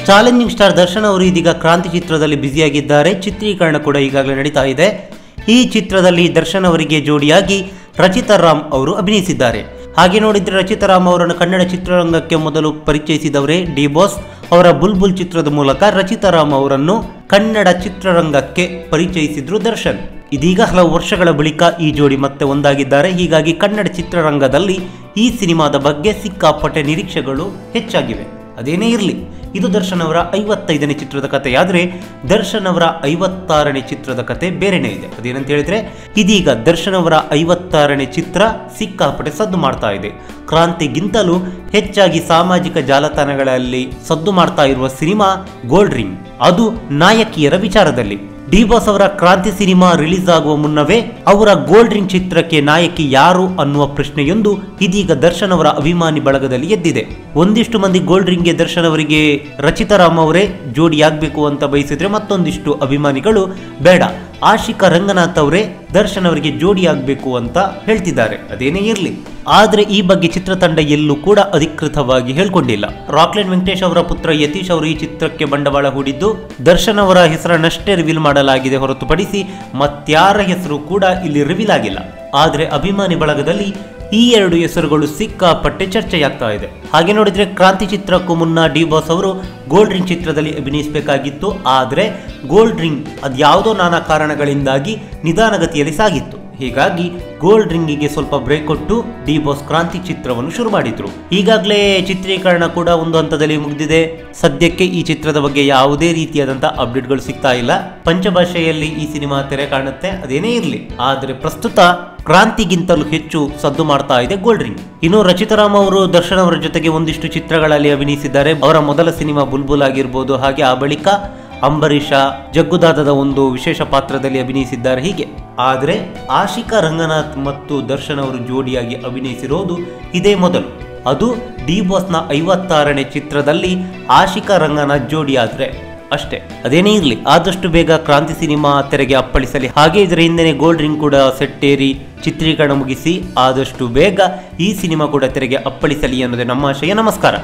challenging star Darshan ಅವರು ಇದೀಗ ಕ್ರಾಂತಿ ಚಿತ್ರದಲ್ಲಿ ಬ್ಯುಸಿಯಾಗಿದ್ದಾರೆ ಚಿತ್ರೀಕರಣ ಕೂಡ ಈಗಾಗಲೇ ನಡೀತಾ ಇದೆ ಈ ಚಿತ್ರದಲ್ಲಿ ದರ್ಶನ್ ಅವರಿಗೆ ಜೋಡಿಯಾಗಿ ರಚಿತಾ ರಾಮ್ ಅವರು ಅಭಿನಯಿಸಿದ್ದಾರೆ ಹಾಗೆ ನೋಡಿದ್ರೆ ರಚಿತಾ ರಾಮ್ ಅವರನ್ನು ಕನ್ನಡ ಚಿತ್ರರಂಗಕ್ಕೆ ಮೊದಲು ಪರಿಚಯಿಸಿದವರೇ ಡಿ ಬಾಸ್ ಅವರ ಬುಲ್ಬುಲ್ ಚಿತ್ರದ ಮೂಲಕ ರಚಿತಾ ರಾಮ್ ಅವರನ್ನು ಕನ್ನಡ ಚಿತ್ರರಂಗಕ್ಕೆ ಪರಿಚಯಿಸಿದ್ರು ದರ್ಶನ್ ಇದೀಗ ಹಲವು ವರ್ಷಗಳ ಬಳಿಕ ಈ ಜೋಡಿ ಮತ್ತೆ ಒಂದಾಗಿದ್ದಾರೆ ಹೀಗಾಗಿ ಕನ್ನಡ ಚಿತ್ರರಂಗದಲ್ಲಿ ಈ ಸಿನಿಮಾದ ಬಗ್ಗೆ ಸಿಕ್ಕಾಪಟ್ಟೆ ನಿರೀಕ್ಷೆಗಳು ಹೆಚ್ಚಾಗಿವೆ ಅದೇನೇ ಇರಲಿ ಇದು ದರ್ಶನ್ ಅವರ ಐವತ್ತೈದನೇ ಚಿತ್ರದ ಕಥೆಯಾದರೆ ದರ್ಶನ್ ಅವರ ಐವತ್ತಾರನೇ ಚಿತ್ರದ ಕತೆ ಬೇರೆನೇ ಇದೆ ಅದೇನಂತ ಹೇಳಿದ್ರೆ ಇದೀಗ ದರ್ಶನ್ ಅವರ ಐವತ್ತಾರನೇ ಚಿತ್ರ ಸಿಕ್ಕಾಪಟ್ಟೆ ಸದ್ದು ಮಾಡ್ತಾ ಇದೆ ಕ್ರಾಂತಿಗಿಂತಲೂ ಹೆಚ್ಚಾಗಿ ಸಾಮಾಜಿಕ ಜಾಲತಾಣಗಳಲ್ಲಿ ಸದ್ದು ಮಾಡ್ತಾ ಇರುವ ಸಿನಿಮಾ ಗೋಲ್ಡ್ ರಿಂಗ್ ಅದು ನಾಯಕಿಯರ ವಿಚಾರದಲ್ಲಿ ಡಿ ಬಾಸ್ ಅವರ ಕ್ರಾಂತಿ ಸಿನಿಮಾ ರಿಲೀಸ್ ಆಗುವ ಮುನ್ನವೇ ಅವರ ಗೋಲ್ಡ್ ರಿಂಗ್ ಚಿತ್ರಕ್ಕೆ ನಾಯಕಿ ಯಾರು ಅನ್ನುವ ಪ್ರಶ್ನೆಯೊಂದು ಇದೀಗ ದರ್ಶನ್ ಅವರ ಅಭಿಮಾನಿ ಬಳಗದಲ್ಲಿ ಎದ್ದಿದೆ ಒಂದಿಷ್ಟು ಮಂದಿ ಗೋಲ್ಡ್ ರಿಂಗ್ಗೆ ದರ್ಶನ್ ಅವರಿಗೆ ರಚಿತಾ ರಾಮ್ ಅವರೇ ಜೋಡಿಯಾಗಬೇಕು ಅಂತ ಬಯಸಿದ್ರೆ ಮತ್ತೊಂದಿಷ್ಟು ಅಭಿಮಾನಿಗಳು ಬೇಡ ಆಶಿಕಾ ರಂಗನಾಥ್ ಅವರೇ ದರ್ಶನ್ ಅವರಿಗೆ ಜೋಡಿಯಾಗಬೇಕು ಅಂತ ಹೇಳ್ತಿದ್ದಾರೆ ಅದೇನೇ ಇರಲಿ ಆದ್ರೆ ಈ ಬಗ್ಗೆ ಚಿತ್ರತಂಡ ಎಲ್ಲೂ ಕೂಡ ಅಧಿಕೃತವಾಗಿ ಹೇಳ್ಕೊಂಡಿಲ್ಲ ರಾಕ್ಲೈನ್ ವೆಂಕಟೇಶ್ ಅವರ ಪುತ್ರ ಯತೀಶ್ ಅವರು ಈ ಚಿತ್ರಕ್ಕೆ ಬಂಡವಾಳ ಹೂಡಿದ್ದು ದರ್ಶನ್ ಅವರ ಹೆಸರನ್ನಷ್ಟೇ ರಿವೀಲ್ ಮಾಡಲಾಗಿದೆ ಹೊರತುಪಡಿಸಿ ಮತ್ಯಾರ ಹೆಸರು ಕೂಡ ಇಲ್ಲಿ ರಿವೀಲ್ ಆಗಿಲ್ಲ ಆದ್ರೆ ಅಭಿಮಾನಿ ಬಳಗದಲ್ಲಿ ಈ ಎರಡು ಹೆಸರುಗಳು ಸಿಕ್ಕಾಪಟ್ಟೆ ಚರ್ಚೆಯಾಗ್ತಾ ಇದೆ ಹಾಗೆ ನೋಡಿದ್ರೆ ಕ್ರಾಂತಿ ಚಿತ್ರಕ್ಕೂ ಮುನ್ನ ಡಿ ಬಾಸ್ ಅವರು ಗೋಲ್ಡ್ ರಿಂಗ್ ಚಿತ್ರದಲ್ಲಿ ಅಭಿನಯಿಸಬೇಕಾಗಿತ್ತು ಆದರೆ ಗೋಲ್ಡ್ ರಿಂಗ್ ಅದ್ಯಾವುದೋ ನಾನಾ ಕಾರಣಗಳಿಂದಾಗಿ ನಿಧಾನಗತಿಯಲ್ಲಿ ಸಾಗಿತ್ತು ಹೀಗಾಗಿ ಗೋಲ್ಡ್ ರಿಂಗಿಗೆ ಸ್ವಲ್ಪ ಬ್ರೇಕ್ ಕೊಟ್ಟು ಡಿ ಬಾಸ್ ಕ್ರಾಂತಿ ಚಿತ್ರವನ್ನು ಶುರು ಮಾಡಿದ್ರು ಈಗಾಗಲೇ ಚಿತ್ರೀಕರಣ ಕೂಡ ಒಂದು ಹಂತದಲ್ಲಿ ಮುಗಿದಿದೆ ಸದ್ಯಕ್ಕೆ ಈ ಚಿತ್ರದ ಬಗ್ಗೆ ಯಾವುದೇ ರೀತಿಯಾದಂತಹ ಅಪ್ಡೇಟ್ಗಳು ಸಿಗ್ತಾ ಇಲ್ಲ ಪಂಚಭಾಷೆಯಲ್ಲಿ ಈ ಸಿನಿಮಾ ತೆರೆ ಕಾಣುತ್ತೆ ಅದೇನೇ ಇರಲಿ ಆದರೆ ಪ್ರಸ್ತುತ ಕ್ರಾಂತಿಗಿಂತಲೂ ಹೆಚ್ಚು ಸದ್ದು ಮಾಡ್ತಾ ಇದೆ ಗೋಲ್ಡ್ ರಿಂಗ್ ಇನ್ನು ರಚಿತಾರಾಮ್ ಅವರು ದರ್ಶನ್ ಅವರ ಜೊತೆಗೆ ಒಂದಿಷ್ಟು ಚಿತ್ರಗಳಲ್ಲಿ ಅಭಿನಯಿಸಿದ್ದಾರೆ ಅವರ ಮೊದಲ ಸಿನಿಮಾ ಬುಲ್ಬುಲ್ ಆಗಿರ್ಬೋದು ಹಾಗೆ ಆ ಬಳಿಕ ಅಂಬರೀಷ ಜಗ್ಗುದಾದದ ಒಂದು ವಿಶೇಷ ಪಾತ್ರದಲ್ಲಿ ಅಭಿನಯಿಸಿದ್ದಾರೆ ಹೀಗೆ ಆದರೆ ಆಶಿಕಾ ರಂಗನಾಥ್ ಮತ್ತು ದರ್ಶನ್ ಅವರು ಜೋಡಿಯಾಗಿ ಅಭಿನಯಿಸಿರೋದು ಇದೇ ಮೊದಲು ಅದು ಡಿ ಬಾಸ್ನ ಐವತ್ತಾರನೇ ಚಿತ್ರದಲ್ಲಿ ಆಶಿಕಾ ರಂಗನಾಥ್ ಜೋಡಿಯಾದ್ರೆ ಅಷ್ಟೇ ಅದೇನೇ ಇರಲಿ ಆದಷ್ಟು ಬೇಗ ಕ್ರಾಂತಿ ಸಿನಿಮಾ ತೆರೆಗೆ ಅಪ್ಪಳಿಸಲಿ ಹಾಗೆ ಇದರ ಹಿಂದೆನೆ ಗೋಲ್ಡ್ ರಿಂಗ್ ಕೂಡ ಸೆಟ್ಟೇರಿ ಚಿತ್ರೀಕರಣ ಮುಗಿಸಿ ಆದಷ್ಟು ಬೇಗ ಈ ಸಿನಿಮಾ ಕೂಡ ತೆರೆಗೆ ಅಪ್ಪಳಿಸಲಿ ಅನ್ನೋದೇ ನಮ್ಮ ಆಶಯ ನಮಸ್ಕಾರ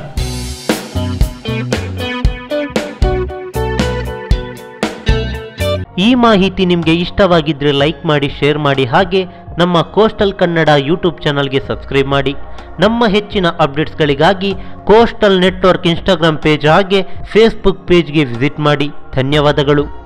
ಈ ಮಾಹಿತಿ ನಿಮಗೆ ಇಷ್ಟವಾಗಿದ್ದರೆ ಲೈಕ್ ಮಾಡಿ ಶೇರ್ ಮಾಡಿ ಹಾಗೆ ನಮ್ಮ ಕೋಸ್ಟಲ್ ಕನ್ನಡ ಯೂಟ್ಯೂಬ್ ಚಾನಲ್ಗೆ ಸಬ್ಸ್ಕ್ರೈಬ್ ಮಾಡಿ ನಮ್ಮ ಹೆಚ್ಚಿನ ಅಪ್ಡೇಟ್ಸ್ಗಳಿಗಾಗಿ ಕೋಸ್ಟಲ್ ನೆಟ್ವರ್ಕ್ ಇನ್ಸ್ಟಾಗ್ರಾಮ್ ಪೇಜ್ ಹಾಗೆ ಫೇಸ್ಬುಕ್ ಪೇಜ್ಗೆ ವಿಸಿಟ್ ಮಾಡಿ ಧನ್ಯವಾದಗಳು